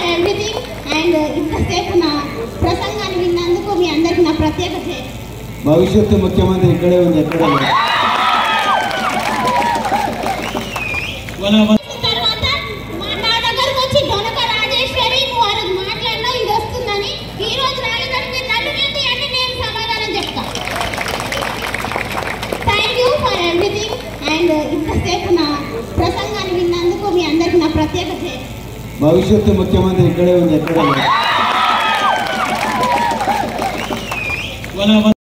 For everything and ఇంతసేపు నా ప్రసంగాన్ని విన్నందుకు మీ అందరికి నా ప్రత్యేక జై భవిష్యత్తు ముఖ్యమంత్రి ఇక్కడే ఉంది ఎక్కడ లేదు. తర్వాత మా నా దగ్గరకు వచ్చి దొనక రాజేశ్వరి నువ్వు ఆ రోజు మాట్లాడినావు ఇది వస్తుందని ఈ రోజు రాలేదని మీరు నన్ను నిండి అని నేను సమాధానం చెప్తా thank you for everything and ఇంతసేపు నా ప్రసంగాన్ని విన్నందుకు మీ అందరికి నా ప్రత్యేక జై భవిష్యత్తు ముఖ్యమంత్రి ఇక్కడే ఉంది ఎక్కడ లేదు.